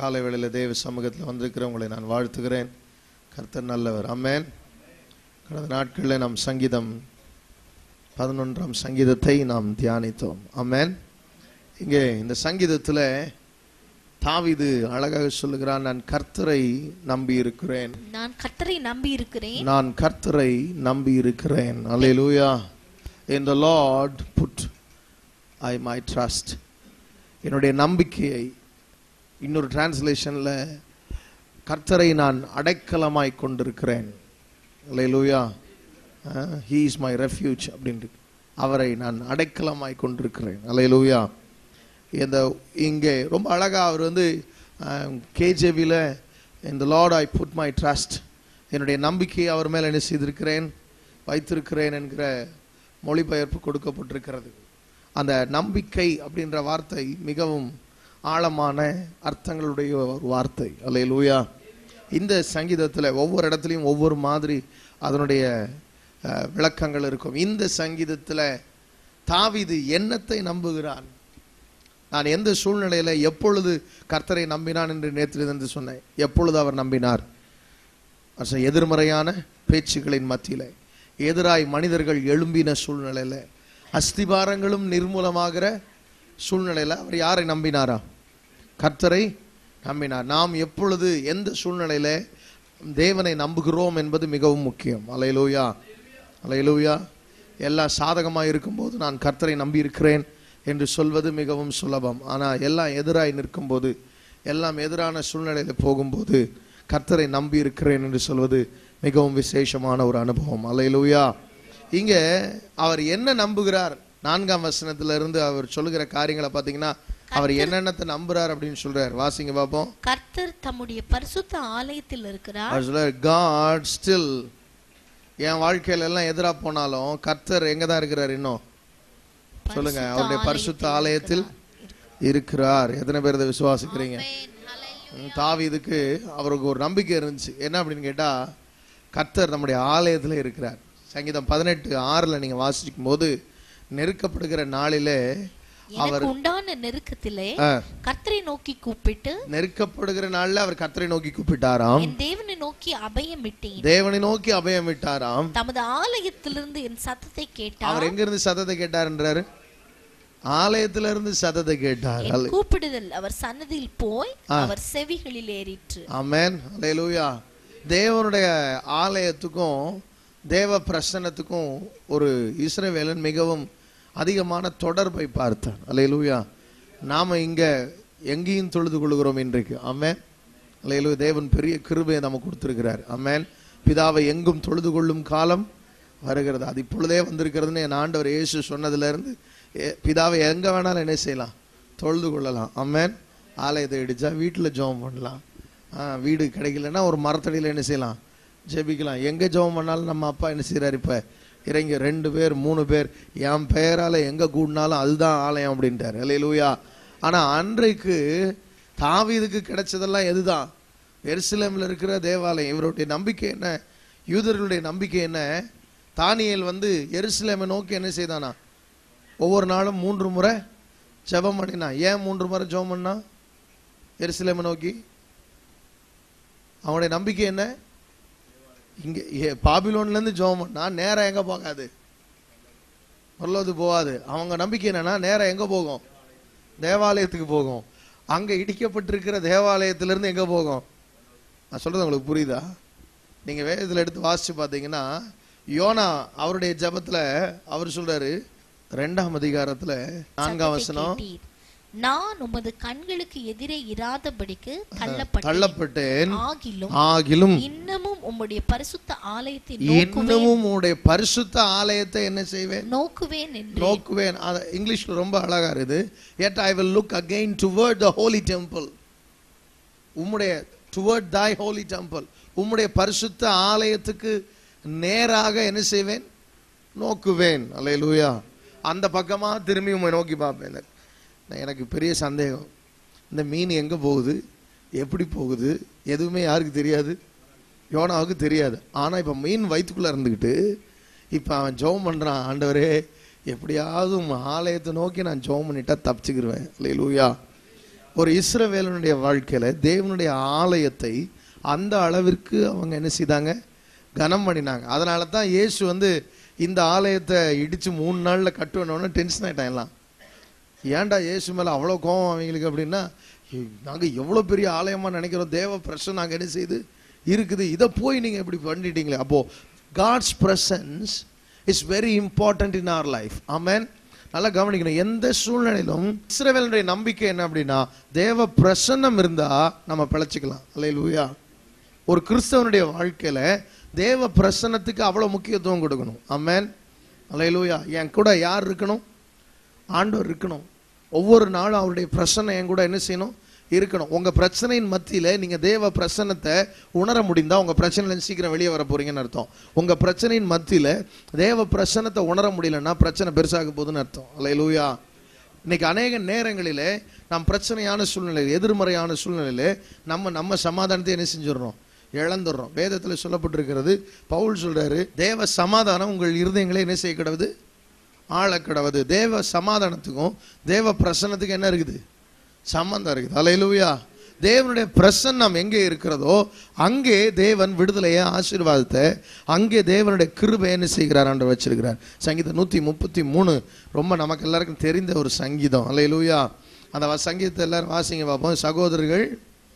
காலை வேளையில் தேவ சமூகத்தில் வந்திருக்கிற உங்களை நான் வாழ்த்துகிறேன் கர்த்தர் நல்லவர் அம்மேன் கடந்த நாட்களில் நாம் சங்கீதம் பதினொன்றாம் சங்கீதத்தை நாம் தியானித்தோம் அம்மேன் இங்கே இந்த சங்கீதத்தில் தாவீது அழகாக சொல்லுகிறான் நான் கர்த்தரை நம்பி இருக்கிறேன் நான் கர்த்தரை நம்பி இருக்கிறேன் நான் கர்த்தரை நம்பி இருக்கிறேன் அல்லேலூயா in the Lord put I my trust என்னுடைய நம்பிக்கையை இன்னொரு டிரான்ஸ்லேஷன்ல கர்த்தரை நான் அடைக்கலமாய் கொண்டிருக்கிறேன் அல்லேலூயா ஹீ இஸ் மை ரெஃப்யூஜ் அப்படின்ட்டு அவரை நான் அடைக்கலமாய் கொண்டிருக்கிறேன் அல்லேலூயா இந்த இங்கே ரொம்ப அழகா அவர் வந்து கேஜேவியில் இந்த Lord I put my trust என்னுடைய நம்பிக்கையை அவர் மேல் என்ன செய்திருக்கிறேன் வைத்திருக்கிறேன் என்கிற மொழிபெயர்ப்பு கொடுக்கப்பட்டிருக்கிறது அந்த நம்பிக்கை அப்படின்ற வார்த்தை மிகவும் ஆழமான அர்த்தங்களுடைய ஒரு வார்த்தை அல்லேலூயா இந்த சங்கீதத்தில் ஒவ்வொரு இடத்துலையும் ஒவ்வொரு மாதிரி அதனுடைய அஹ், விளக்கங்கள் இருக்கும் இந்த சங்கீதத்தில் தாவீது என்னத்தை நம்புகிறான் நான் எந்த சூழ்நிலையில எப்பொழுது கர்த்தரை நம்பினான் என்று நேற்றிலிருந்து சொன்னேன் எப்பொழுது அவர் நம்பினார் அச எதிர்மறையான பேச்சுகளின் மத்தியில எதிராய் மனிதர்கள் எழும்பின சூழ்நிலையில அஸ்திபாரங்களும் நிர்மூலமாகிற சூழ்நிலையில அவர் யாரை நம்பினாரா கர்த்தரை நம்பினார் நாம் எப்பொழுது எந்த சூழ்நிலையில தேவனை நம்புகிறோம் என்பது மிகவும் முக்கியம் அலையலூயா அலையலூயா எல்லாம் சாதகமாக இருக்கும்போது நான் கர்த்தரை நம்பி இருக்கிறேன் என்று சொல்வது மிகவும் சுலபம் ஆனால் எல்லாம் எதிராய் நிற்கும்போது எல்லாம் எதிரான சூழ்நிலையில் போகும்போது கர்த்தரை நம்பி இருக்கிறேன் என்று சொல்வது மிகவும் விசேஷமான ஒரு அனுபவம் அலையலூயா இங்கே அவர் என்ன நம்புகிறார் நான்காம் வசனத்துல இருந்து அவர் சொல்லுகிற காரியங்களை பார்த்தீங்கன்னா அவர் என்னென்னத்தை நம்புறார் அப்படின்னு சொல்றார் வாசிங்க பார்ப்போம் கர்த்தர் தம்முடைய பரிசுத்த ஆலயத்தில் இருக்கிறார் அவர் சொல்றார் காட் ஸ்டில் என் வாழ்க்கையில எல்லாம் எதிரா போனாலும் கர்த்தர் எங்க தான் இருக்கிறார் இன்னும் சொல்லுங்க பரிசுத்த அவருடைய பரிசுத்த ஆலயத்தில் இருக்கிறார் எத்தனை பேர் இதை விசுவாசிக்கிறீங்க ம், தாவீதுக்கு அவருக்கு ஒரு நம்பிக்கை இருந்துச்சு என்ன அப்படின்னு கேட்டா கர்த்தர் நம்முடைய ஆலயத்துல இருக்கிறார் சங்கீதம் பதினெட்டு ஆறுல நீங்க வாசிக்கும் போது நெருக்கப்படுகிற நாளிலே எனக்கு உண்டான நெருக்கத்திலே ஆ, கர்த்தரை நோக்கி கூப்பிட்டு நெருக்கப்படுகிற நாள்ல அவர் கர்த்தரை நோக்கி கூப்பிட்டாராம் என் தேவனை நோக்கி அபயமிட்டேன் தேவனை நோக்கி அபயம் விட்டாராம் தமது ஆலயத்திலிருந்து என் சத்தத்தை கேட்டார் அவர் எங்க இருந்து சத்தத்தை கேட்டார்ன்றாரு ஆலயத்துல இருந்து சத்தத்தை கேட்டார் என் கூப்பிடுதல் அவர் சன்னதியில் போய் அவர் செவிகளில் ஏறிற்று ஆமென் அல்லேலூயா தேவனுடைய ஆலயத்துக்கும் தேவ பிரசன்னத்துக்கும் ஒரு இஸ்ரவேலன் மிகவும் அதிகமான தொடர்பை பார்த்தான் அல்லேலூயா நாம இங்க எங்கேயும் தொழுது கொள்கிறோம் இன்றைக்கு ஆமென் அல்லேலூயா தேவன் பெரிய கிருபையை நமக்கு கொடுத்திருக்கிறார் ஆமென் பிதாவை எங்கும் தொழுது கொள்ளும் காலம் வருகிறது அது இப்பொழுதே வந்திருக்கிறதுன்னு என் ஆண்டவர் இயேசு சொன்னதுல இருந்து ஏ- பிதாவை எங்க வேணாலும் என்ன செய்யலாம் தொழுது கொள்ளலாம் ஆமென் ஆலயத்தை இடிச்சா வீட்டுல ஜெபம் பண்ணலாம் ஆ, வீடு கிடைக்கலன்னா ஒரு மரத்தடியில் என்ன செய்யலாம் ஜெபிக்கலாம் எங்கே ஜெபம் பண்ணாலும் நம்ம அப்பா என்ன செய்கிறார் இப்போ இறங்கி ரெண்டு பேர் மூணு பேர் என் பெயரால் எங்கே கூடினாலும் அதுதான் ஆலயம் அப்படின்ட்டார் இல்லையிலூயா ஆனால் அன்றைக்கு தாவீதுக்கு கிடைச்சதெல்லாம் எதுதான் எருசலேமில் இருக்கிற தேவாலயம் இவருடைய நம்பிக்கை என்ன யூதர்களுடைய நம்பிக்கை என்ன தானியேல் வந்து எருசலேமை நோக்கி என்ன செய்தானா ஒவ்வொரு நாளும் மூன்று முறை ஜெபம் பண்ணினான் ஏன் மூன்று முறை ஜெபம் பண்ணா எருசலேமை நோக்கி அவனுடைய நம்பிக்கை என்ன இங்க ஏ- பாபிலோன்ல இருந்து ஜெபம் பண்ணா நேரா எங்க போகாது பரலோது போகாது அவங்க நம்பிக்கை என்னன்னா நேரா எங்க போகும் தேவாலயத்துக்கு போகும் அங்க இடிக்கப்பட்டிருக்கிற தேவாலயத்திலிருந்து எங்க போகும் நான் சொல்றது உங்களுக்கு புரியுதா நீங்க வேதத்துல எடுத்து வாசிச்சு பார்த்தீங்கன்னா யோனா அவருடைய ஜெபத்துல அவர் சொல்றாரு ரெண்டாம் அதிகாரத்துல நான்காம் வசனம் கேட்டீர். நான் உமது கண்களுக்கு எதிரே இராதபடிக்கு தள்ளப்பட்டேன் தள்ளப்பட்டேன் ஆகிலும் ஆகிலும் இன்னமும் உம்முடைய பரிசுத்த ஆலயத்தை நோக்குவேன் இன்னமும் உன்னுடைய பரிசுத்த ஆலயத்தை என்ன செய்வேன் நோக்குவேன் என்று நோக்குவேன் அது இங்கிலீஷ்ல ரொம்ப அழகா இருக்குது yet I will look again toward the holy temple உம்முடைய டுவர்ட் thy ஹோலி டெம்பிள் உம்முடைய பரிசுத்த ஆலயத்துக்கு நேராக என்ன செய்வேன் நோக்குவேன் அல்லேலூயா அந்த பக்கமா திரும்பி உம்மை நோக்கி பார்ப்பேன் நான் எனக்கு பெரிய சந்தேகம் இந்த மீன் எங்க போகுது எப்படி போகுது எதுவுமே யாருக்கு தெரியாது யோனாவுக்கு தெரியாது ஆனா இப்ப மீன் வயிற்றுக்குள்ள இருந்துக்கிட்டு இப்ப அவன் ஜெபம் பண்றான் ஆண்டவரே எப்படியாவது உம் ஆலயத்தை நோக்கி நான் ஜெபம் பண்ணிட்டா தப்பிச்சுக்கிருவேன் அல்லேலூயா ஒரு இஸ்ரவேலனுடைய வாழ்க்கையில தேவனுடைய ஆலயத்தை அந்த அளவிற்கு அவங்க என்ன செய்தாங்க கனம் பண்ணினாங்க அதனால தான் இயேசு வந்து இந்த ஆலயத்தை இடிச்சு மூணு நாள்ல கட்டுவேணும்னு டென்ஷன் ஆயிட்டான் எல்லாம் ஏன்டா இயேசு மேல அவ்வளோ கோவம் அவங்களுக்கு அப்படின்னா "ஏய், நாங்க எவ்வளவு பெரிய ஆலயமா நினைக்கிறோம் தேவ பிரசன் நாங்க என்ன செய்யுது இருக்குது இதை போய் நீங்க இப்படி பண்ணிட்டீங்களே அப்போ God's presence is very important in our life ஆமென் நல்லா கவனிக்கணும் எந்த சூழ்நிலையிலும் இஸ்ரவேலுடைய நம்பிக்கை என்ன அப்படின்னா தேவ பிரசன்னம் இருந்தா நம்ம பிழைச்சிக்கலாம் அல்லேலூயா ஒரு கிறிஸ்தவனுடைய வாழ்க்கையில தேவ பிரசன்னத்துக்கு அவ்வளவு முக்கியத்துவம் கொடுக்கணும் ஆமென் அல்லேலூயா என் கூட யார் இருக்கணும் ஆண்டவர் இருக்கணும் ஒவ்வொரு நாளும் அவருடைய பிரசன்னை என் கூட என்ன செய்யணும் இருக்கணும் உங்க பிரச்சனையின் மத்தியில நீங்க தேவ பிரசன்னத்தை உணர முடிந்தா உங்க பிரச்சனையில சீக்கிரம் வெளியே வர போறீங்கன்னு அர்த்தம் உங்க பிரச்சனையின் மத்தியில தேவ பிரசன்னத்தை உணர முடியலன்னா பிரச்சனை பெருசாக போகுதுன்னு அர்த்தம் அல்லேலூயா இன்னைக்கு அநேக நேரங்களிலே நாம் பிரச்சனையான சூழ்நிலை எதிர்மறையான சூழ்நிலையில நம்ம நம்ம சமாதானத்தை என்ன செஞ்சிடறோம் இழந்துடுறோம் வேதத்தில் சொல்லப்பட்டிருக்கிறது பவுல் சொல்றாரு தேவ சமாதானம் உங்கள் இருதயங்களை என்ன செய்ய கிடவுது ஆழக்கிடவது தேவ சமாதானத்துக்கும் தேவ பிரசன்னத்துக்கும் என்ன இருக்குது சம்பந்தம் இருக்குது அலையிலுயா தேவனுடைய பிரசன்னம் எங்கே இருக்கிறதோ அங்கே தேவன் விடுதலையை ஆசீர்வாதத்தை அங்கே தேவனுடைய கிருபை என்ன செய்கிறார் என்று வச்சிருக்கிறார் சங்கீதம் நூற்றி முப்பத்தி மூணு ரொம்ப நமக்கு எல்லாருக்கும் தெரிந்த ஒரு சங்கீதம் அலையிலுயா அந்த வ- சங்கீதத்தை எல்லாரும் வாசிங்க பார்ப்போம் சகோதரர்கள்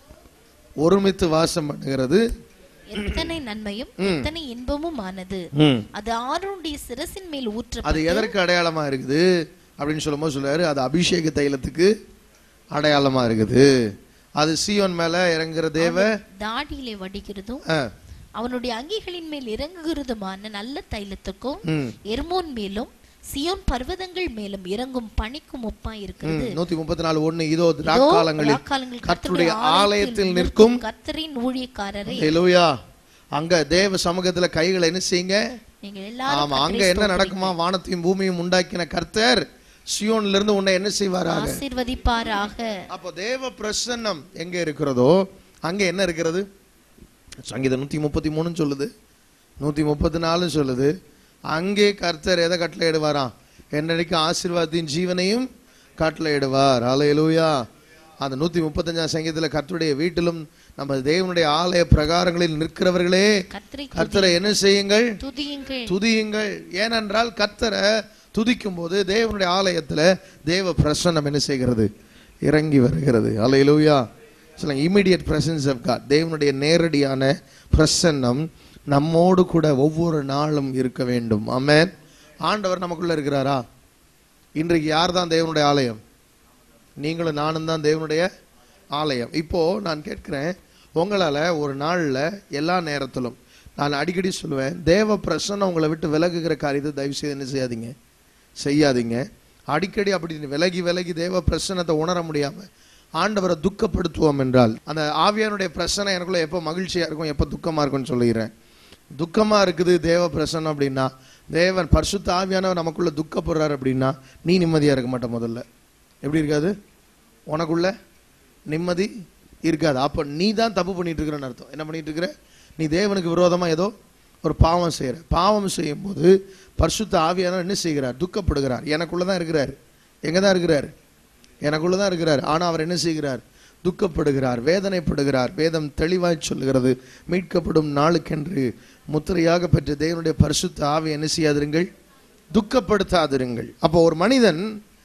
ஒருமித்து வாசம் பண்ணுகிறது எத்தனை நன்மையும் எத்தனை இன்பமும் ஆனது ம். அது ஆரோனுடைய சிரசின் மேல் ஊற்ற அது எதற்கு அடையாளமா இருக்குது அப்படின்னு சொல்லும்போது சொல்றாரு அது அபிஷேக தைலத்துக்கு அடையாளமா இருக்குது அது சீயோன் மேல இறங்குற தேவ தாடியிலே வடிகிறதும் ஆ, அவனுடைய அங்கிகளின் மேல் இறங்குகிறதுமான நல்ல தைலத்துக்கும் ம், எர்மோன் மேலும் சியோன் பர்வதங்கள் மேலும் இறங்கும் பனிக்கும் ஒப்பா ம், இருக்கிறது நூத்தி முப்பத்தி நாலு ஒண்ணு இதோ இதோ ராக்காலங்களில் ராக்காலங்களில் கர்த்தருடைய கர்த்தருடைய ஆலயத்தில் நிற்கும் கர்த்தரின் ஊழியக்காரரே ஹalleluya அங்க தேவ சமூகத்துல கைகளை என்ன செய்யுங்க நீங்கள் எல்லாரும் ஆமா அங்க என்ன நடக்குமா வானத்தையும் பூமியும் உண்டாக்கின கர்த்தர் சியோன்ல இருந்து உன்னை என்ன செய்வாராக ஆசீர்வதிப்பாராக அப்போ தேவ பிரசன்னம் எங்க இருக்கிறதோ அங்க என்ன இருக்கிறது சங்கீதம் நூத்தி முப்பத்தி மூணுன்னு சொல்லுது நூத்தி முப்பத்தி நாலுன்னு சொல்லுது அங்கே கர்த்தர் எதை கட்டளையிடுவாராம் என்னைக்கு ஆசீர்வாதத்தின் ஜீவனையும் கட்டளையிடுவார் அலையலூயா அந்த நூத்தி முப்பத்தஞ்சாம் சங்கீதத்துல கர்த்தருடைய வீட்டிலும் நம்ம தேவனுடைய ஆலய பிரகாரங்களில் நிற்கிறவர்களே கர்த்தரை கர்த்தரை என்ன செய்யுங்கள் துதியுங்கள் துதியுங்கள் ஏனென்றால் கர்த்தரை துதிக்கும் போது தேவனுடைய ஆலயத்துல தேவ பிரசன்னம் என்ன செய்கிறது இறங்கி வருகிறது அலையிலூயா சொல்லுங்க இமிடியட் பிரசன்ஸ் ஆஃப் காட் தேவனுடைய நேரடியான பிரசன்னம் நம்மோடு கூட ஒவ்வொரு நாளும் இருக்க வேண்டும் ஆமென் ஆண்டவர் நமக்குள்ள இருக்கிறாரா இன்றைக்கு யார் தான் தேவனுடைய ஆலயம் நீங்களும் நானும் தான் தேவனுடைய ஆலயம் இப்போ நான் கேட்கிறேன் உங்களால ஒரு நாள்ல எல்லா நேரத்திலும் நான் அடிக்கடி சொல்லுவேன் தேவ பிரசன்னம் உங்களை விட்டு விலகுகிற காரியத்தை தயவு செய்து என்ன செய்யாதீங்க செய்யாதீங்க அடிக்கடி அப்படி விலகி விலகி தேவ பிரசன்னத்தை உணர முடியாம ஆண்டவரை துக்கப்படுத்துவோம் என்றால் அந்த ஆவியானுடைய பிரசனை எனக்குள்ள எப்போ மகிழ்ச்சியா இருக்கும் எப்போ துக்கமா இருக்கும்னு சொல்லுகிறேன் துக்கமா இருக்குது தேவ பிரசன்னம் அப்படின்னா தேவன் பரிசுத்த ஆவியானவர் நமக்குள்ள துக்கப்படுறாரு அப்படின்னா நீ நிம்மதியா இருக்க மாட்ட முதல்ல எப்படி இருக்காது உனக்குள்ள நிம்மதி இருக்காது அப்ப நீ தான் தப்பு பண்ணிட்டு இருக்கிறன்னு அர்த்தம் என்ன பண்ணிட்டு இருக்கிற நீ தேவனுக்கு விரோதமா ஏதோ ஒரு பாவம் செய்யற பாவம் செய்யும் போது பரிசுத்த ஆவியானவர் என்ன செய்கிறார் துக்கப்படுகிறார் எனக்குள்ள தான் இருக்கிறார் எங்க தான் இருக்கிறார் எனக்குள்ள தான் இருக்கிறார் ஆனா அவர் என்ன செய்கிறார் துக்கப்படுகிறார் வேதனைப்படுகிறார் வேதம் தெளிவாய் சொல்லுகிறது மீட்கப்படும் நாளுக்கென்று முத்திரையாக பெற்ற தேவனுடைய பரிசுத்த ஆவி என்ன செய்யாதிருங்கள் துக்கப்படுத்தாதிருங்கள் அப்போ ஒரு மனிதன்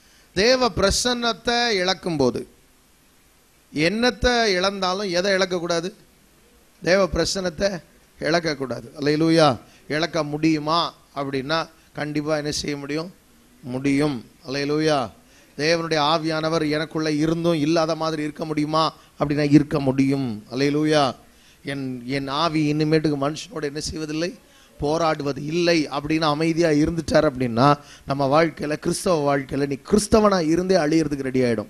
தேவ பிரசன்னத்தை இழக்கும் போது என்னத்தை இழந்தாலும் எதை இழக்கக்கூடாது தேவ பிரசன்னத்தை இழக்கக்கூடாது அல்லையிலூயா இழக்க முடியுமா அப்படின்னா கண்டிப்பா என்ன செய்ய முடியும் முடியும் அல்லையிலூயா தேவனுடைய ஆவியானவர் எனக்குள்ள இருந்தும் இல்லாத மாதிரி இருக்க முடியுமா அப்படின்னா இருக்க முடியும் அல்லையிலூயா என் என் ஆவி இனிமேட்டுக்கு மனுஷனோட என்ன செய்வதில்லை போராடுவது இல்லை அப்படின்னு அமைதியா இருந்துட்டார் அப்படின்னா நம்ம வாழ்க்கையில கிறிஸ்தவ வாழ்க்கையில நீ கிறிஸ்தவனா இருந்தே அழியறதுக்கு ரெடி ஆயிடும்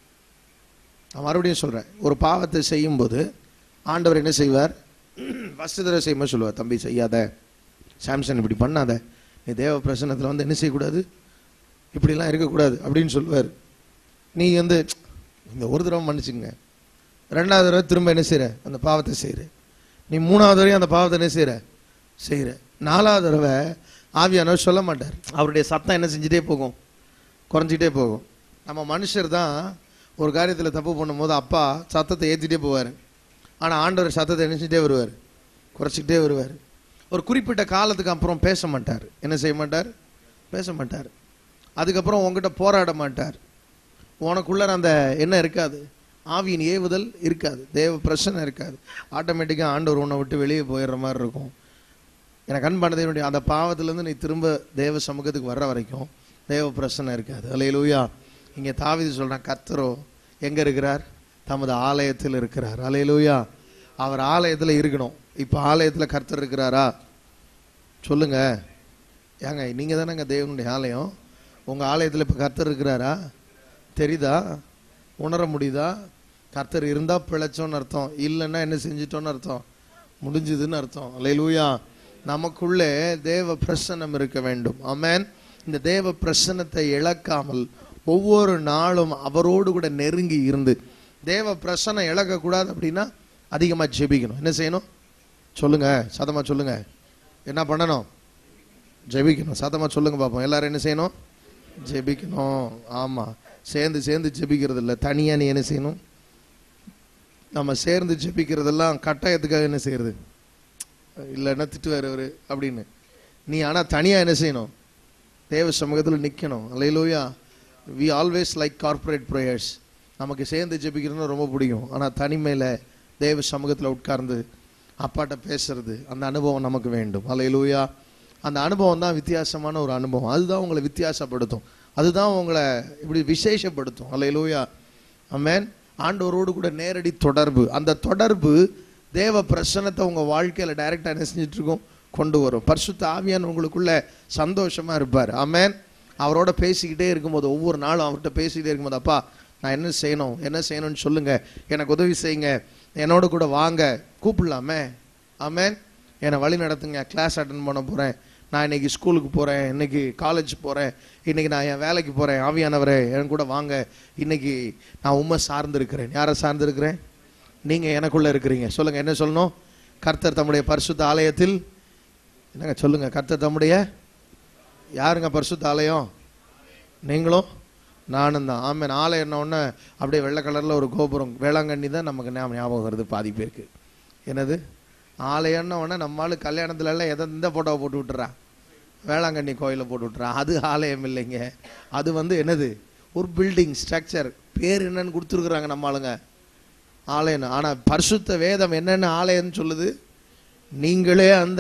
நான் மறுபடியும் சொல்றேன் ஒரு பாவத்தை செய்யும்போது ஆண்டவர் என்ன செய்வார் ஃபஸ்ட்டு தடவை செய்யும்போது சொல்லுவார் தம்பி செய்யாத சாம்சன் இப்படி பண்ணாத நீ தேவ பிரசன்னத்தில் வந்து என்ன செய்யக்கூடாது இப்படிலாம் இருக்கக்கூடாது அப்படின்னு சொல்லுவார் நீ வந்து இந்த ஒரு தடவை மன்னிச்சுங்க ரெண்டாவது தடவை திரும்ப என்ன செய்கிற அந்த பாவத்தை செய்கிற நீ மூணாவது தடவை அந்த பாவத்தை என்ன செய்கிற செய்கிற நாலாவது தடவை ஆவியானவர் சொல்ல மாட்டார் அவருடைய சத்தம் என்ன செஞ்சுட்டே போகும் குறைஞ்சிட்டே போகும் நம்ம மனுஷர் தான் ஒரு காரியத்தில் தப்பு பண்ணும்போது அப்பா சத்தத்தை ஏற்றிட்டே போவார் ஆனால் ஆண்டவர் சத்தத்தை நினைச்சிட்டே வருவார் குறைச்சிக்கிட்டே வருவார் ஒரு குறிப்பிட்ட காலத்துக்கு அப்புறம் பேச மாட்டார் என்ன செய்ய மாட்டார் பேச மாட்டார் அதுக்கப்புறம் உங்ககிட்ட போராட மாட்டார் உனக்குள்ள அந்த என்ன இருக்காது ஆவியின் ஏவுதல் இருக்காது தேவ பிரச்சனை இருக்காது ஆட்டோமேட்டிக்காக ஆண்டவர் உன்னை விட்டு வெளியே போயிடுற மாதிரி இருக்கும் எனக்கு அன்பான தேவனுடைய அந்த பாவத்திலேருந்து நீ திரும்ப தேவ சமூகத்துக்கு வர்ற வரைக்கும் தேவ பிரச்சனை இருக்காது அலையலூயா இங்கே தாவிது சொல்கிறான் கர்த்தரோ எங்கே இருக்கிறார் தமது ஆலயத்தில் இருக்கிறார் அலையலூயா அவர் ஆலயத்தில் இருக்கணும் இப்போ ஆலயத்தில் கர்த்தர் இருக்கிறாரா சொல்லுங்க ஏங்க நீங்கள் தானேங்க தேவனுடைய ஆலயம் உங்கள் ஆலயத்தில் இப்போ கர்த்தர் இருக்கிறாரா தெரியுதா உணர முடியுதா கர்த்தர் இருந்தால் பிழைச்சோன்னு அர்த்தம் இல்லைன்னா என்ன செஞ்சிட்டோன்னு அர்த்தம் முடிஞ்சுதுன்னு அர்த்தம் அல்லேலூயா நமக்குள்ளே தேவ பிரசன்னம் இருக்க வேண்டும் ஆமென் இந்த தேவ பிரசன்னத்தை இழக்காமல் ஒவ்வொரு நாளும் அவரோடு கூட நெருங்கி இருந்து தேவ பிரசன்னம் இழக்கக்கூடாது அப்படின்னா அதிகமாக ஜெபிக்கணும் என்ன செய்யணும் சொல்லுங்க சதமா சொல்லுங்க என்ன பண்ணணும் ஜெபிக்கணும் சத்தமா சொல்லுங்க பார்ப்போம் எல்லாரும் என்ன செய்யணும் ஜெபிக்கணும் ஆமா சேர்ந்து சேர்ந்து ஜெபிக்கிறது இல்லை தனியா நீ என்ன செய்யணும் நம்ம சேர்ந்து ஜெபிக்கிறதெல்லாம் கட்டாயத்துக்காக என்ன செய்யறது இல்லைன்னா திட்டுவார் அவரு அப்படின்னு நீ ஆனா தனியா என்ன செய்யணும் தேவ சமூகத்தில் நிக்கணும் அல்லையிலூயா we always like corporate prayers நமக்கு சேர்ந்து ஜெபிக்கிறதுன்னு ரொம்ப பிடிக்கும் ஆனா தனிமையில தேவ சமூகத்தில் உட்கார்ந்து அப்பாட்ட பேசுறது அந்த அனுபவம் நமக்கு வேண்டும் அல்லையிலூயா அந்த அனுபவம் தான் வித்தியாசமான ஒரு அனுபவம் அதுதான் உங்களை வித்தியாசப்படுத்தும் அதுதான் உங்களை இப்படி விசேஷப்படுத்தும் அல்லையிலூயா அமேன் ஆண்டவரோடு கூட நேரடி தொடர்பு அந்த தொடர்பு தேவ பிரசனத்தை உங்க வாழ்க்கையில டைரக்டா என்ன செஞ்சுட்டு இருக்கும் கொண்டு வரும் பரிசுத்த ஆவியான் உங்களுக்குள்ள சந்தோஷமா இருப்பார் ஆமென் அவரோட பேசிக்கிட்டே இருக்கும்போது ஒவ்வொரு நாளும் அவர்கிட்ட பேசிக்கிட்டே இருக்கும்போது அப்பா நான் என்ன செய்யணும் என்ன செய்யணும்னு சொல்லுங்க எனக்கு உதவி செய்யுங்க என்னோட கூட வாங்க கூப்பிடலாமே ஆமென் என்னை வழி நடத்துங்க கிளாஸ் அட்டன் பண்ண போறேன் நான் இன்னைக்கு ஸ்கூலுக்கு போறேன் இன்னைக்கு காலேஜ் போறேன் இன்னைக்கு நான் என் வேலைக்கு போறேன் ஆவியானவரே என் கூட வாங்க இன்னைக்கு நான் உண்மை சார்ந்து இருக்கிறேன் யாரை சார்ந்து இருக்கிறேன் நீங்க எனக்குள்ள இருக்கிறீங்க சொல்லுங்க என்ன சொல்லணும் கர்த்தர் தம்முடைய பரிசுத்த ஆலயத்தில் என்னங்க சொல்லுங்க கர்த்தர் தம்முடைய யாருங்க பரிசுத்த ஆலயம் நீங்களும் நானும் தான் ஆமாம் ஆலயம் என்ன ஒன்று அப்படியே வெள்ளை கலரில் ஒரு கோபுரம் வேளாங்கண்ணி தான் நமக்கு ஞாபகம் ஞாபகம் வருது பாதி பேருக்கு என்னது ஆலயம்னு உடனே நம்மளால கல்யாணத்துல எல்லாம் எதை இந்த ஃபோட்டோவை போட்டு விட்டுறா வேளாங்கண்ணி கோயிலை போட்டு விட்டுறா அது ஆலயம் இல்லைங்க அது வந்து என்னது ஒரு பில்டிங் ஸ்ட்ரக்சர் பேர் என்னன்னு கொடுத்துருக்குறாங்க நம்ம ஆளுங்க ஆலயம் ஆனால் பரிசுத்த வேதம் என்னென்ன ஆலயம்னு சொல்லுது நீங்களே அந்த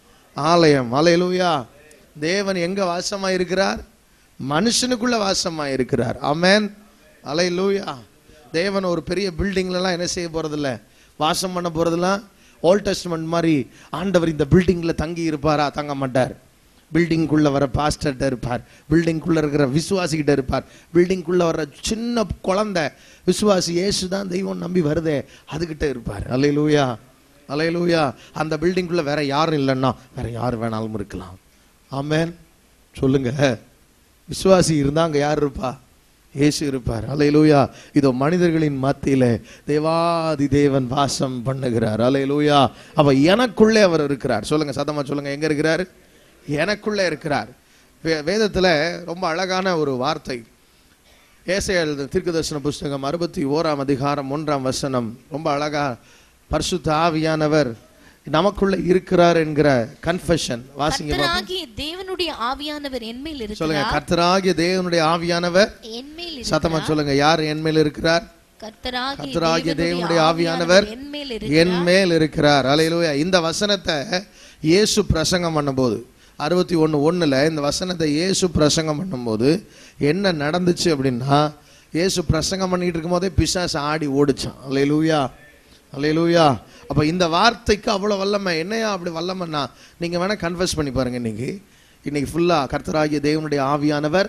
ஆலயம் அலையலூயா தேவன் எங்க வாசமா இருக்கிறார் மனுஷனுக்குள்ள வாசமா இருக்கிறார் அமேன் அலையலூயா தேவன் ஒரு பெரிய பில்டிங்லலாம் என்ன செய்ய போறதில்ல வாசம் பண்ண போறதெல்லாம் ஓல்ட் டெஸ்ட்மெண்ட் மாதிரி ஆண்டவர் இந்த பில்டிங்ல தங்கி இருப்பாரா தங்க மாட்டார் பில்டிங்குள்ள வர பாஸ்டர்கிட்ட இருப்பார் பில்டிங்குள்ள இருக்கிற விசுவாசிகிட்ட இருப்பார் பில்டிங்குள்ள வர சின்ன குழந்தை விசுவாசி இயேசு தான் தெய்வம் நம்பி வருதே அதுகிட்ட இருப்பார் அலையலூயா அலையலூயா அந்த பில்டிங்குள்ள வேற யாரும் இல்லைன்னா வேற யார் வேணாலும் இருக்கலாம் ஆமென் சொல்லுங்க விசுவாசி இருந்தா அங்க யார் இருப்பா இயேசு இருப்பார் அலையலூயா இதோ மனிதர்களின் மத்தியில தேவாதி தேவன் வாசம் பண்ணுகிறார் அலையலூயா அவ எனக்குள்ளே அவர் இருக்கிறார் சொல்லுங்க சத்தமா சொல்லுங்க எங்க இருக்கிறார் எனக்குள்ளே இருக்கிறார் வே- வேதத்துல ரொம்ப அழகான ஒரு வார்த்தை ஏசையா எழுதின தீர்க்கதரிசன புஸ்தகம் அறுபத்தி ஓராம் அதிகாரம் ஒன்றாம் வசனம் ரொம்ப அழகா பரிசுத்த ஆவியானவர் நமக்குள்ள இருக்கிறார் என்கிற கன்ஃபெஷன் வாசிங்க பாப்போம். கர்த்தராகிய தேவனுடைய ஆவியானவர் என்மேல் சொல்லுங்க இருக்கிறார் கர்த்தராகிய தேவனுடைய ஆவியானவர் என்மேல் சத்தமா இருக்கிறார் சொல்லுங்க யார் என் மேல் இருக்கிறார் கர்த்தராகிய கர்த்தராகிய தேவனுடைய தேவனுடைய ஆவியானவர் ஆவியானவர் என்மேல் என் இருக்கிறார் மேல் இருக்கிறார் அலையிலூயா இந்த வசனத்தை இயேசு பிரசங்கம் பண்ணும்போது அறுபத்தி ஒன்று ஒண்ணுல இந்த வசனத்தை இயேசு பிரசங்கம் பண்ணும்போது என்ன நடந்துச்சு அப்படின்னா இயேசு பிரசங்கம் பண்ணிட்டு இருக்கும்போதே பிசாசு ஆடி ஓடிச்சான் அலையிலூயா அலையிலூயா அப்ப இந்த வார்த்தைக்கு அவ்வளவு வல்லமை என்னையா அப்படி வல்லமைன்னா நீங்க வேணா கன்ஃபஸ் பண்ணி பாருங்க இன்னைக்கு இன்னைக்கு ஃபுல்லா கர்த்தராகிய தேவனுடைய ஆவியானவர்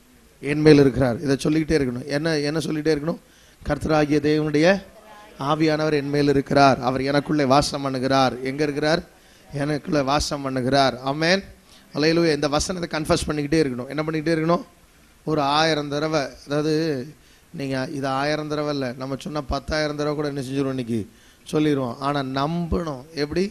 என் மேல் இருக்கிறார் இதை சொல்லிக்கிட்டே இருக்கணும் என்ன என்ன சொல்லிட்டே இருக்கணும் கர்த்தராகிய தேவனுடைய ஆவியானவர் என் மேல் இருக்கிறார் அவர் எனக்குள்ளே வாசம் பண்ணுகிறார் எங்க இருக்கிறார் எனக்குள்ள வாசம் பண்ணுகிறார் ஆமென் அலையிலுயா இந்த வசனத்தை கன்ஃபஸ் பண்ணிக்கிட்டே இருக்கணும் என்ன பண்ணிக்கிட்டே இருக்கணும் ஒரு ஆயிரம் தடவை அதாவது நீங்க இது ஆயிரம் தடவை இல்லை நம்ம சொன்ன பத்தாயிரம் தடவை கூட என்ன செஞ்சிருவோம் இன்னைக்கு சொல்லிடுவோம் ஆனா நம்பணும் எப்படி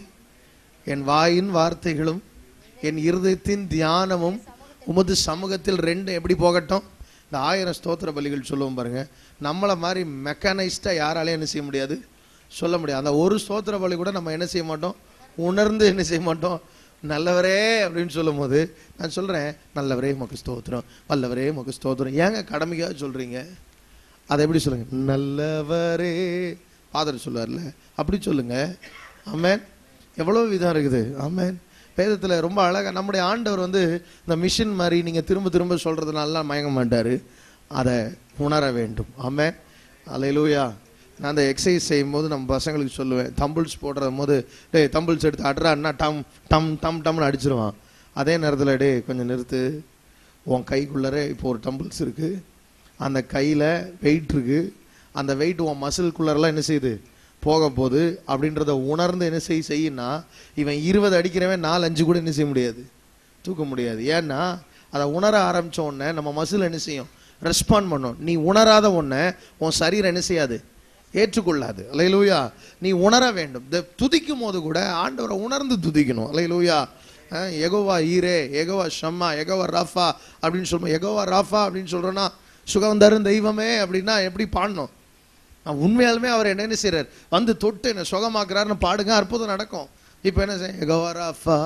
என் வாயின் வார்த்தைகளும் என் இருதயத்தின் தியானமும் உமது சமூகத்தில் ரெண்டும் எப்படி போகட்டும் இந்த ஆயிரம் ஸ்தோத்திர பலிகள் சொல்லுவோம் பாருங்க நம்மளை மாதிரி மெக்கானைஸ்டா யாராலையும் என்ன செய்ய முடியாது சொல்ல முடியாது அந்த ஒரு ஸ்தோத்திர பலி கூட நம்ம என்ன செய்ய மாட்டோம் உணர்ந்து என்ன செய்ய மாட்டோம் நல்லவரே அப்படின்னு சொல்லும் போது நான் சொல்றேன் நல்லவரே உமக்கு ஸ்தோத்திரம் வல்லவரே உமக்கு ஸ்தோத்திரம் ஏங்க கடமைக்காக சொல்றீங்க அதை எப்படி சொல்லுங்க நல்லவரே ஃபாதர் சொல்லுவார்ல அப்படி சொல்லுங்க ஆமென் எவ்வளவு விதம் இருக்குது ஆமென் வேதத்துல ரொம்ப அழகா நம்முடைய ஆண்டவர் வந்து இந்த மிஷின் மாதிரி நீங்க திரும்ப திரும்ப சொல்றதுனால மயங்க மாட்டாரு அதை உணர வேண்டும் ஆமென் அல்லேலூயா நான் அந்த எக்ஸசைஸ் செய்யும்போது நம்ம பசங்களுக்கு சொல்லுவேன் தம்பிள்ஸ் போடுற போது டேய் தம்பிள்ஸ் எடுத்து அட்றான்னா டம் டம் டம் டம்னு அடிச்சிருவான் அதே நேரத்தில் டேய் கொஞ்சம் நிறுத்து உன் கைக்குள்ளரே இப்போ ஒரு டம்பிள்ஸ் இருக்கு அந்த கையில் வெயிட் இருக்கு அந்த வெயிட் உன் மசில்குள்ளரெல்லாம் என்ன செய்யுது போக போகுது அப்படின்றத உணர்ந்து என்ன செய் செய்யினா இவன் இருபது அடிக்கிறவன் நாலு அஞ்சு கூட என்ன செய்ய முடியாது தூக்க முடியாது ஏன்னா அதை உணர ஆரம்பிச்ச உடனே நம்ம மசில் என்ன செய்யும் ரெஸ்பாண்ட் பண்ணும் நீ உணராத உடனே உன் சரீரம் என்ன செய்யாது ஏற்றுக்கொள்ளாது அலையிலூயா நீ உணர வேண்டும் இந்த துதிக்கும் போது கூட ஆண்டவரை உணர்ந்து துதிக்கணும் அலையிலூயா அஹ், எகோவா ஈரே எகோவா ஷம்மா எகோவா ராஃபா அப்படின்னு சொல்லுவோம் எகோவா ராஃபா அப்படின்னு சொல்றோன்னா சுகம் தரும் தெய்வமே அப்படின்னா எப்படி பாடணும் நான் உண்மையாலுமே அவர் என்ன என்ன செய்றார் வந்து தொட்டு என்ன சுகமாக்குறாருன்னு பாடுங்க அற்புதம் நடக்கும் இப்போ என்ன செய்ய எகோவா ராஃபா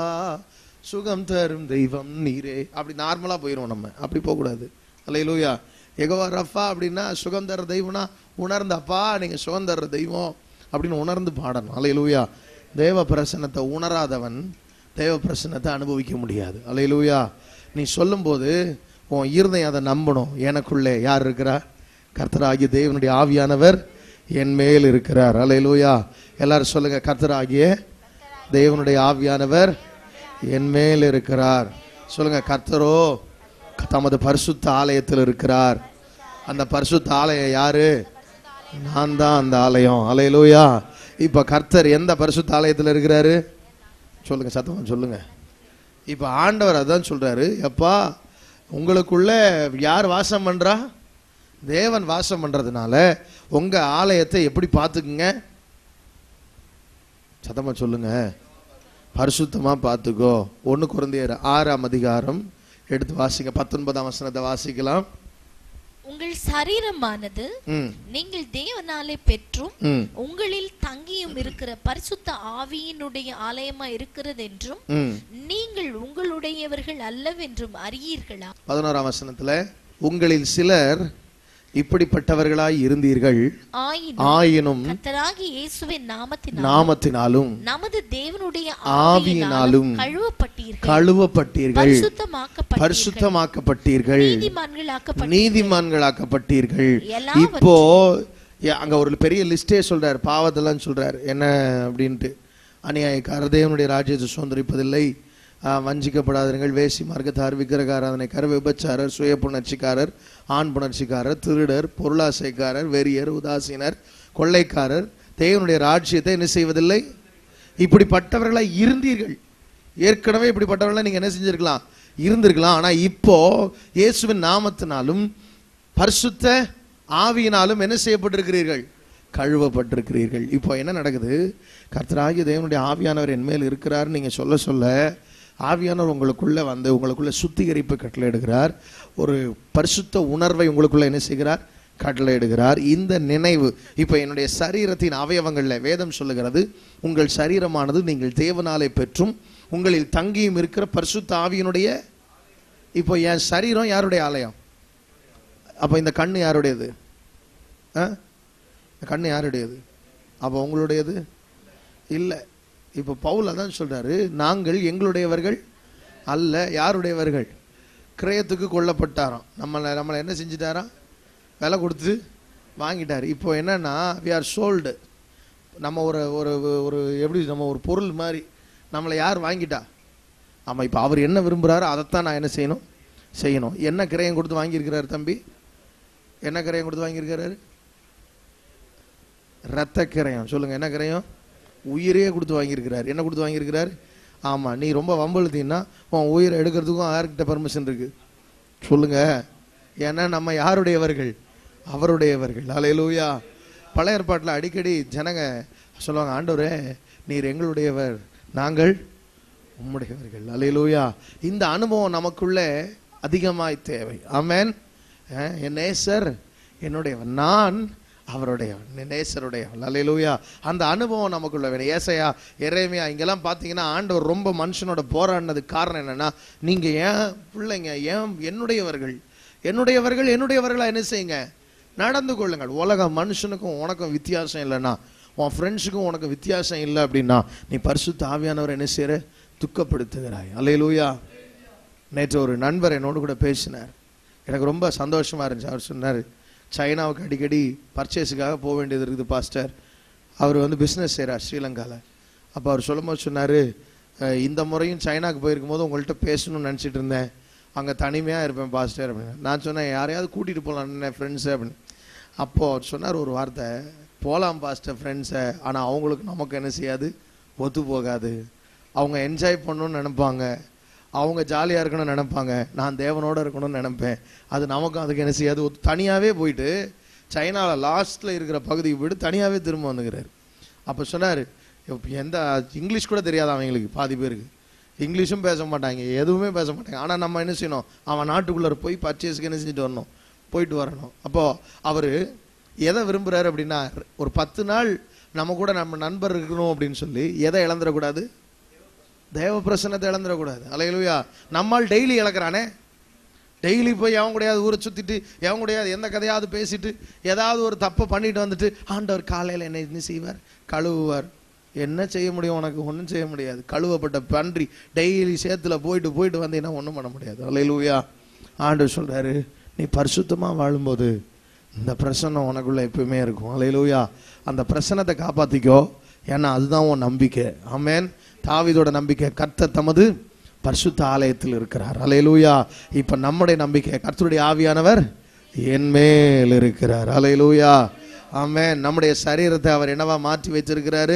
சுகம் தரும் தெய்வம் நீரே அப்படி நார்மலா போயிடும் நம்ம அப்படி போகக்கூடாது அல்லையிலூயா எகோவா ரஃபா அப்படின்னா சுகம் தர தெய்வம்னா உணர்ந்து அப்பா நீங்க சுகம் தர்ற தெய்வம் அப்படின்னு உணர்ந்து பாடணும் அல்லையிலூயா தேவ பிரசன்னத்தை உணராதவன் தேவ பிரசன்னத்தை அனுபவிக்க முடியாது அல்லையிலூயா நீ சொல்லும்போது உன் இருதயம் அதை நம்பணும் எனக்குள்ளே யார் இருக்கிறா கர்த்தராகிய தேவனுடைய ஆவியானவர் என் மேல் இருக்கிறார் அல்லையிலூயா எல்லாரும் சொல்லுங்க கர்த்தராகிய தேவனுடைய ஆவியானவர் என் மேல் இருக்கிறார் சொல்லுங்க கர்த்தரோ தமது பரிசுத்த ஆலயத்தில் இருக்கிறார் அந்த பரிசுத்த ஆலயம் யாரு நான் தான் அந்த ஆலயம் அலையலூயா இப்ப கர்த்தர் எந்த பரிசுத்த ஆலயத்தில் இருக்கிறாரு சொல்லுங்க சத்தமா சொல்லுங்க இப்ப ஆண்டவர் அதான் சொல்றாரு எப்பா உங்களுக்குள்ள யார் வாசம் பண்றா தேவன் வாசம் பண்றதுனால உங்க ஆலயத்தை எப்படி பார்த்துக்குங்க சத்தமா சொல்லுங்க பரிசுத்தமா பார்த்துக்கோ ஒன்று குழந்தையர் ஆறாம் அதிகாரம் எடுத்து வாசிங்க பத்தொன்பதாம் வசனத்தை வாசிக்கலாம் உங்கள் சரீரமானது ம் நீங்கள் தேவனாலே பெற்றும் ம் உங்களில் தங்கியும் இருக்கிற பரிசுத்த ஆவியினுடைய ஆலயமா இருக்கிறது என்றும் ம் நீங்கள் உங்களுடையவர்கள் அல்லவென்றும் அறியீர்களா பதினோராம் வசனத்துல உங்களில் சிலர் இப்படிப்பட்டவர்களாய் இருந்தீர்கள் ஆயினும் ஆயினும் கர்த்தராகிய இயேசுவின் நாமத்தினால் நாமத்தினாலும் நமது தேவனுடைய ஆவியினாலும் ஆவியினாலும் கழுவப்பட்டீர்கள் கழுவப்பட்டீர்கள் பரிசுத்தமாக்கப்பட்டீர்கள் பரிசுத்தமாக்கப்பட்டீர்கள் நீதிமான்களாக்கப்பட்டீர்கள் நீதிமான்களாக்கப்பட்டீர்கள் எல்லாவற்றையும் இப்போ ஏ- அங்க ஒரு பெரிய லிஸ்டே சொல்றார் பாவத்தெல்லாம் சொல்றார் என்ன அப்படின்ட்டு அநியாயக்காரர் தேவனுடைய ராஜ்யத்தை சுதந்திரிப்பதில்லை ஆ, வஞ்சிக்கப்படாதீர்கள் வேசி மார்க்கத்தார் விக்கிரகாராதனைக்காரர் விபச்சாரர் சுய புணர்ச்சிக்காரர் ஆண் புணர்ச்சிக்காரர் திருடர் பொருளாசைக்காரர் வெறியர் உதாசீனர் கொள்ளைக்காரர் தேவனுடைய ராஜ்யத்தை என்ன செய்வதில்லை இப்படிப்பட்டவர்களாய் இருந்தீர்கள் ஏற்கனவே இப்படிப்பட்டவர்களாய் நீங்க என்ன செஞ்சிருக்கலாம் இருந்திருக்கலாம் ஆனா இப்போ இயேசுவின் நாமத்தினாலும் பரிசுத்த ஆவியினாலும் என்ன செய்யப்பட்டிருக்கிறீர்கள் கழுவப்பட்டிருக்கிறீர்கள் இப்போ என்ன நடக்குது கர்த்தராகிய தேவனுடைய ஆவியானவர் என் மேல் இருக்கிறார் நீங்க சொல்ல சொல்ல ஆவியானவர் உங்களுக்குள்ள வந்து உங்களுக்குள்ள சுத்திகரிப்பு கட்டளையிடுகிறார் ஒரு பரிசுத்த உணர்வை உங்களுக்குள்ள என்ன செய்கிறார் கட்டளையிடுகிறார் இந்த நினைவு இப்போ என்னுடைய சரீரத்தின் அவயவங்கள்ல வேதம் சொல்லுகிறது உங்கள் சரீரமானது நீங்கள் தேவனாலே பெற்றும் உங்களில் தங்கியும் இருக்கிற பரிசுத்த ஆவியினுடைய இப்போ என் சரீரம் யாருடைய ஆலயம் அப்போ இந்த கண்ணு யாருடையது ஆ இந்த கண்ணு யாருடையது அப்போ உங்களுடையது இல்லை இப்போ பவுல் அதான் சொல்றாரு நாங்கள் எங்களுடையவர்கள் அல்ல யாருடையவர்கள் கிரயத்துக்கு கொல்லப்பட்டாராம் நம்மளை நம்மளை என்ன செஞ்சிட்டாராம் விலை கொடுத்து வாங்கிட்டார் இப்போ என்னன்னா வி ஆர் சோல்டு நம்ம ஒரு ஒரு ஒரு எப்படி நம்ம ஒரு பொருள் மாதிரி நம்மளை யார் வாங்கிட்டா ஆமாம் இப்போ அவர் என்ன விரும்புகிறாரோ அதைத்தான் நான் என்ன செய்யணும் செய்யணும் என்ன கிரயம் கொடுத்து வாங்கியிருக்கிறாரு தம்பி என்ன கிரயம் கொடுத்து வாங்கியிருக்கிறாரு ரத்த கிரயம் சொல்லுங்க என்ன கிரயம் உயிரே கொடுத்து வாங்கியிருக்கிறார் என்ன கொடுத்து வாங்கியிருக்கிறார் ஆமா நீ ரொம்ப வம்பழுத்தீங்கன்னா உன் உயிரை எடுக்கிறதுக்கும் யார்கிட்ட பர்மிஷன் இருக்கு சொல்லுங்க ஏன்னா நம்ம யாருடையவர்கள் அவருடையவர்கள் அலையலூயா பழைய ஏற்பாட்டில் அடிக்கடி ஜனங்க சொல்லுவாங்க ஆண்டவரே நீர் எங்களுடையவர் நாங்கள் உம்முடையவர்கள் அலையலூயா இந்த அனுபவம் நமக்குள்ள அதிகமாய் தேவை ஆமென் அஹ், என் நேசர் என்னுடையவன் நான் அவருடையவன் என் நேசருடையவன் அல்லேலூயா அந்த அனுபவம் நமக்குள்ள வேணும் ஏசையா எரேமியா இங்கெல்லாம் பார்த்தீங்கன்னா ஆண்டவர் ரொம்ப மனுஷனோட போராடினதுக்கு காரணம் என்னன்னா நீங்க ஏன் பிள்ளைங்க ஏன் என்னுடையவர்கள் என்னுடையவர்கள் என்னுடையவர்களா என்ன செய்யுங்க நடந்து கொள்ளுங்கள் உலக மனுஷனுக்கும் உனக்கும் வித்தியாசம் இல்லைன்னா உன் ஃப்ரெண்ட்ஸுக்கும் உனக்கு வித்தியாசம் இல்லை அப்படின்னா நீ பரிசுத்த ஆவியானவர் என்ன செய்யற துக்கப்படுத்துகிறாய் அல்லேலூயா நேற்று ஒரு நண்பர் என்னோடு கூட பேசினார் எனக்கு ரொம்ப சந்தோஷமா இருந்துச்சு அவர் சொன்னார் சைனாவுக்கு அடிக்கடி பர்ச்சேஸுக்காக போக வேண்டியது இருக்குது பாஸ்டர் அவர் வந்து பிஸ்னஸ் செய்கிறார் ஸ்ரீலங்காவில் அப்போ அவர் சொல்லும்போது சொன்னார் இந்த முறையும் சைனாக்கு போயிருக்கும் போது உங்கள்கிட்ட பேசணும்னு நினச்சிட்டு இருந்தேன் அங்கே தனிமையாக இருப்பேன் பாஸ்டர் அப்படின்னு நான் சொன்னேன் யாரையாவது கூட்டிகிட்டு போகலான்னு ஃப்ரெண்ட்ஸு அப்படின்னு அப்போது அவர் சொன்னார் ஒரு வார்த்தை போகலாம் பாஸ்டர் ஃப்ரெண்ட்ஸை ஆனால் அவங்களுக்கு நமக்கு என்ன செய்யாது ஒத்து போகாது அவங்க என்ஜாய் பண்ணணும்னு நினைப்பாங்க அவங்க ஜாலியாக இருக்கணும்னு நினைப்பாங்க நான் தேவனோட இருக்கணும்னு நினைப்பேன் அது நமக்கும் அதுக்கு என்ன செய்யாது ஒத்து- தனியாவே போயிட்டு சைனாவில் லாஸ்ட்டில் இருக்கிற பகுதிக்கு போயிட்டு தனியாகவே திரும்ப வந்துக்கிறாரு அப்போ சொன்னார் எந்த இங்கிலீஷ் கூட தெரியாது அவங்களுக்கு பாதி பேருக்கு இங்கிலீஷும் பேச மாட்டாங்க எதுவுமே பேச மாட்டாங்க ஆனால் நம்ம என்ன செய்யணும் அவன் நாட்டுக்குள்ளே போய் பர்ச்சேஸ்க்கு என்ன செஞ்சுட்டு வரணும் போயிட்டு வரணும் அப்போது அவர் எதை விரும்புகிறாரு அப்படின்னா ஒரு பத்து நாள் நம்ம கூட நம்ம நண்பர் இருக்கணும் அப்படின்னு சொல்லி எதை இழந்துடக்கூடாது தேவ பிரசன்னத்தை இழந்துடக்கூடாது அலையிலுயா நம்மால் டெய்லி இழக்கிறானே டெய்லி போய் எவன் கூடயாவது ஊரை சுத்திட்டு எவன் கூடயாவது எந்த கதையாவது பேசிட்டு ஏதாவது ஒரு தப்பை பண்ணிட்டு வந்துட்டு ஆண்டவர் காலையில் என்ன என்ன செய்வார் கழுவுவார் என்ன செய்ய முடியும் உனக்கு ஒன்றும் செய்ய முடியாது கழுவப்பட்ட பன்றி டெய்லி சேத்துல போயிட்டு போயிட்டு வந்தீங்கன்னா ஒன்றும் பண்ண முடியாது அலையிலுயா ஆண்டவர் சொல்றாரு நீ பரிசுத்தமா வாழும்போது இந்த பிரசன்னம் உனக்குள்ள எப்பவுமே இருக்கும் அலையிலுயா அந்த பிரசன்னத்தை காப்பாத்திக்கோ ஏன்னா அதுதான் உன் நம்பிக்கை ஆமென் தாவீதோட நம்பிக்கை கர்த்தர் தமது பரிசுத்த ஆலயத்தில் இருக்கிறார் அலையலூயா இப்ப நம்முடைய நம்பிக்கை கர்த்தருடைய ஆவியானவர் என் மேல் இருக்கிறார் அலையலூயா ஆமென் நம்முடைய சரீரத்தை அவர் என்னவா மாற்றி வச்சிருக்கிறாரு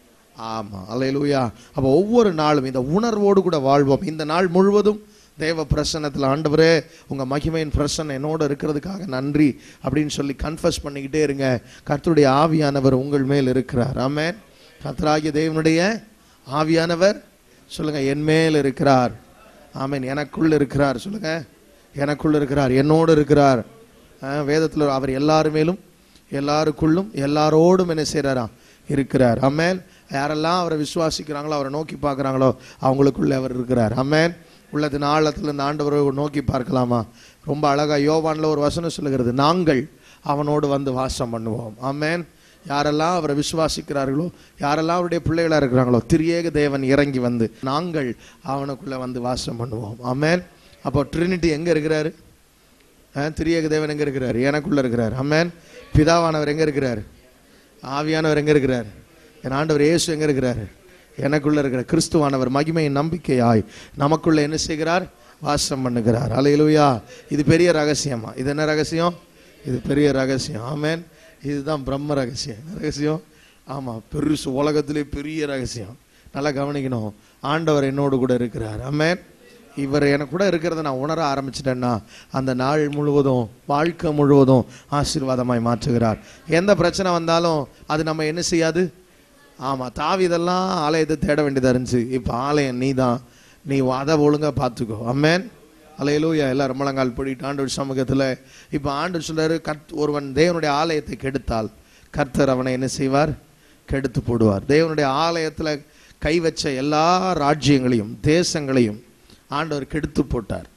ஆமா அலையலூயா அப்ப ஒவ்வொரு நாளும் இந்த உணர்வோடு கூட வாழ்வோம் இந்த நாள் முழுவதும் தேவ பிரசன்னத்தில் ஆண்டவரே உங்க மகிமையின் பிரசன்னம் என்னோட இருக்கிறதுக்காக நன்றி அப்படின்னு சொல்லி கன்ஃபஸ் பண்ணிக்கிட்டே இருங்க கர்த்தருடைய ஆவியானவர் உங்கள் மேல் இருக்கிறார் ஆமென் கர்த்தராகிய தேவனுடைய ஆவியானவர் சொல்லுங்க என் மேல் இருக்கிறார் ஆமென் எனக்குள் இருக்கிறார் சொல்லுங்க எனக்குள் இருக்கிறார் என்னோடு இருக்கிறார் அஹ், வேதத்துல அவர் எல்லாரு மேலும் எல்லாருக்குள்ளும் எல்லாரோடும் என்ன செய்றாராம் இருக்கிறார் அம்மேன் யாரெல்லாம் அவரை விசுவாசிக்கிறாங்களோ அவரை நோக்கி பார்க்குறாங்களோ அவங்களுக்குள்ள அவர் இருக்கிறார் அம்மேன் உள்ளத்தின் ஆழத்தில் இந்த ஆண்டவரை நோக்கி பார்க்கலாமா ரொம்ப அழகா யோவான்ல ஒரு வசனம் சொல்லுகிறது நாங்கள் அவனோடு வந்து வாசம் பண்ணுவோம் ஆமென் யாரெல்லாம் அவரை விசுவாசிக்கிறார்களோ யாரெல்லாம் அவருடைய பிள்ளைகளா இருக்கிறாங்களோ திரியேக தேவன் இறங்கி வந்து நாங்கள் அவனுக்குள்ள வந்து வாசம் பண்ணுவோம் ஆமென் அப்போ ட்ரினிட்டி எங்க இருக்கிறாரு அஹ், திரியேக தேவன் எங்க இருக்கிறார் எனக்குள்ள இருக்கிறார் அம்மேன் பிதாவானவர் எங்க இருக்கிறார் ஆவியானவர் எங்க இருக்கிறார் என் ஆண்டவர் இயேசு எங்க இருக்கிறார் எனக்குள்ள இருக்கிற கிறிஸ்துவானவர் மகிமையின் நம்பிக்கையாய் நமக்குள்ள என்ன செய்கிறார் வாசம் பண்ணுகிறார் அலையிலுயா இது பெரிய ரகசியமா இது என்ன ரகசியம் இது பெரிய ரகசியம் ஆமென் இதுதான் பிரம்ம ரகசியம் என்ன ரகசியம் ஆமா பெருசு உலகத்திலே பெரிய ரகசியம் நல்லா கவனிக்கணும் ஆண்டவர் என்னோடு கூட இருக்கிறார் ஆமென் இவர் எனக்கு கூட இருக்கிறத நான் உணர ஆரம்பிச்சிட்டேன்னா அந்த நாள் முழுவதும் வாழ்க்கை முழுவதும் ஆசீர்வாதமாய் மாற்றுகிறார் எந்த பிரச்சனை வந்தாலும் அது நம்ம என்ன செய்யாது ஆமா தாவிதெல்லாம் ஆலயத்தை தேட வேண்டியதா இருந்துச்சு இப்போ ஆலயம் நீ தான் நீ அதை ஒழுங்கா பார்த்துக்கோ அம்மேன் அலையலூயா எல்லாரும் முழங்கால் போடிட்டு ஆண்டவர் சமூகத்துல இப்போ ஆண்டவர் சொல்றாரு கர்த் ஒருவன் தேவனுடைய ஆலயத்தை கெடுத்தால் கர்த்தர் அவனை என்ன செய்வார் கெடுத்து போடுவார் தேவனுடைய ஆலயத்துல கை வச்ச எல்லா ராஜ்யங்களையும் தேசங்களையும் ஆண்டவர் கெடுத்து போட்டார்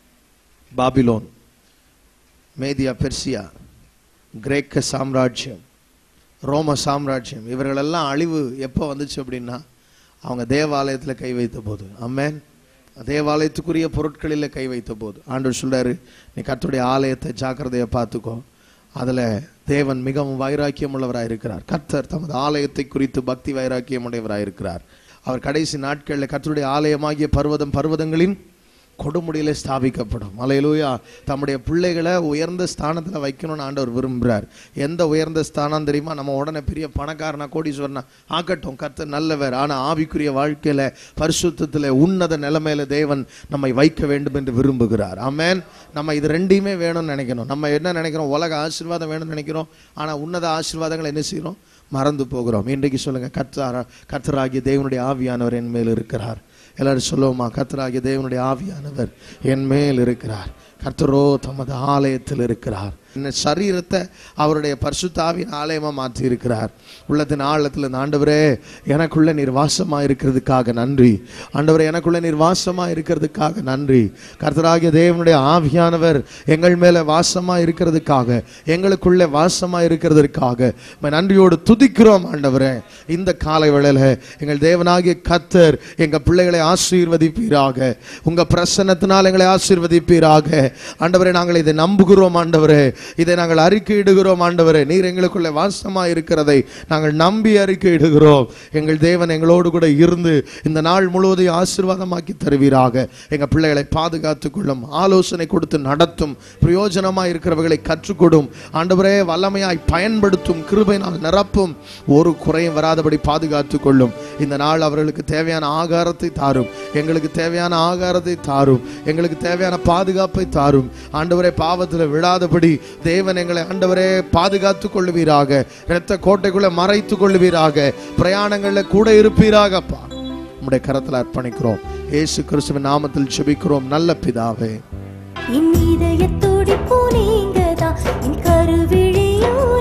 பாபிலோன் மேதியா பெர்சியா கிரேக்க சாம்ராஜ்யம் ரோம சாம்ராஜ்யம் இவர்களெல்லாம் அழிவு எப்போ வந்துச்சு அப்படின்னா அவங்க தேவாலயத்தில் கை வைத்த போது அம்மேன் தேவாலயத்துக்குரிய பொருட்களில் கை வைத்த போது ஆண்டவர் சொல்றாரு நீ கர்த்தருடைய ஆலயத்தை ஜாக்கிரதையை பார்த்துக்கோ அதில் தேவன் மிகவும் வைராக்கியம் உள்ளவராக இருக்கிறார் கர்த்தர் தமது ஆலயத்தை குறித்து பக்தி வைராக்கியம் உடையவராக இருக்கிறார் அவர் கடைசி நாட்களில் கர்த்தருடைய ஆலயமாகிய பர்வதம் பர்வதங்களின் கொடுமுடியில ஸ்தாபிக்கப்படும் அலையலூயா தம்முடைய பிள்ளைகளை உயர்ந்த ஸ்தானத்துல வைக்கணும்னு ஆண்டவர் விரும்புறார் எந்த உயர்ந்த ஸ்தானம் தெரியுமா நம்ம உடனே பெரிய பணக்காரனா கோடீஸ்வரனா ஆக்கட்டும் கர்த்தர் நல்லவர் ஆனா ஆவிக்குரிய வாழ்க்கையில பரிசுத்தத்துல உன்னத நிலைமையில தேவன் நம்மை வைக்க வேண்டும் என்று விரும்புகிறார் ஆமென் நம்ம இது ரெண்டையுமே வேணும்னு நினைக்கணும் நம்ம என்ன நினைக்கிறோம் உலக ஆசீர்வாதம் வேணும்னு நினைக்கிறோம் ஆனா உன்னத ஆசீர்வாதங்களை என்ன செய்றோம் மறந்து போகிறோம் இன்றைக்கு சொல்லுங்க கர்த்தரா கர்த்தராகிய தேவனுடைய ஆவியானவர் என் மேல் இருக்கிறார் எல்லாரும் சொல்லுவோமா கர்த்தராகிய தேவனுடைய ஆவியானவர் என் மேல் இருக்கிறார் கர்த்தரோ தமது ஆலயத்தில் இருக்கிறார் இந்த சரீரத்தை அவருடைய பரிசுத்தாவின் ஆலயமா மாற்றி இருக்கிறார் உள்ளத்தின் ஆழத்தில் இந்த ஆண்டவரே எனக்குள்ள நீர் வாசமா இருக்கிறதுக்காக நன்றி ஆண்டவரே எனக்குள்ள நீர் வாசமா இருக்கிறதுக்காக நன்றி கர்த்தராகிய தேவனுடைய ஆவியானவர் எங்கள் மேல வாசமா இருக்கிறதுக்காக எங்களுக்குள்ளே வாசமா இருக்கிறதற்காக உம்மை நன்றியோடு துதிக்கிறோம் ஆண்டவரே இந்த காலை வேளையில எங்கள் தேவனாகிய கத்தர் எங்க பிள்ளைகளை ஆசீர்வதிப்பீராக உங்க பிரசன்னத்தினால் எங்களை ஆசீர்வதிப்பீராக ஆண்டவரே நாங்கள் இதை நம்புகிறோம் ஆண்டவரே இதை நாங்கள் அறிக்கையிடுகிறோம் ஆண்டவரே நீர் எங்களுக்குள்ளே வாசமா இருக்கிறதை நாங்கள் நம்பி அறிக்கையிடுகிறோம் எங்கள் தேவன் எங்களோடு கூட இருந்து இந்த நாள் முழுவதையும் ஆசீர்வாதமாக்கி தருவீராக எங்க பிள்ளைகளை பாதுகாத்துக் கொள்ளும் ஆலோசனை கொடுத்து நடத்தும் பிரயோஜனமாய் இருக்கிறவர்களை கற்றுக்கொடும் ஆண்டவரே வல்லமையாய் பயன்படுத்தும் கிருபையினால் நிரப்பும் ஒரு குறையும் வராதபடி பாதுகாத்துக் கொள்ளும் இந்த நாள் அவர்களுக்கு தேவையான ஆகாரத்தை தாரும் எங்களுக்கு தேவையான ஆகாரத்தை தாரும் எங்களுக்கு தேவையான பாதுகாப்பை தாரும் ஆண்டவரே பாவத்தில் விழாதபடி தேவன் எங்களை ஆண்டவரே பாதுகாத்துக் கொள்ளுவீராக இரத்த கோட்டைக்குள்ள மறைத்துக் கொள்ளுவீராக பிரயாணங்களில் கூட இருப்பீராகப்பா உம்முடைய கரத்தில் அர்ப்பணிக்கிறோம் இயேசு கிறிஸ்துவின் நாமத்தில் செபிக்கிறோம் நல்ல பிதாவே என் இதயத் துடிப்பு நீங்கதான் என் கருவிழியும்